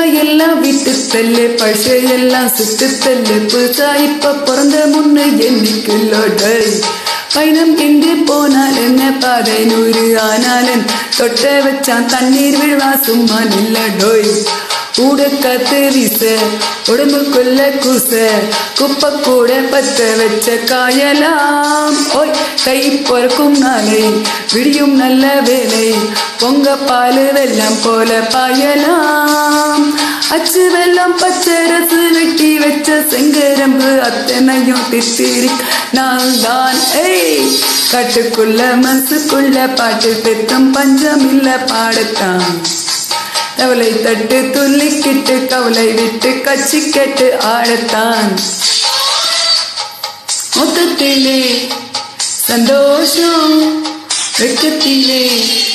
எல்லாம் வீட்டு தள்ளு பழசையெல்லாம் சுட்டு தள்ளு புதுசா இப்ப பிறந்த முன்னு எண்ணிக்குள்ளோடை பயணம் எங்கே போனால் என்ன பாதை நூறு ஆனாலும் தொட்ட வச்சான் தண்ணீர் விழுவா சும்மா நில்லடோய் கூட காத்து வீச உடம்புக்குள்ள கூச குப்பை கூட பத்த வச்ச காயலாம் ஓய் கை பொறக்கும் நாளை விடியும் நல்ல வேலை பொங்க பாலு வெள்ளம் போல பாயலாம் அச்சு வெள்ளம் பச்சை ரசு வெட்டி வச்ச செங்கரம்பு அத்தனையும் தித்திரி நான் தான் ஏய் காட்டுக்குள்ள மனசுக்குள்ள பாட்டு பெத்தம் பஞ்சம் இல்ல பாடத்தான் கவலை தட்டு துள்ளிக்கிட்டு கவலை விட்டு கச்சி கேட்டு ஆடத்தான் மொத்தத்திலே சந்தோஷம் வெக்கத்திலே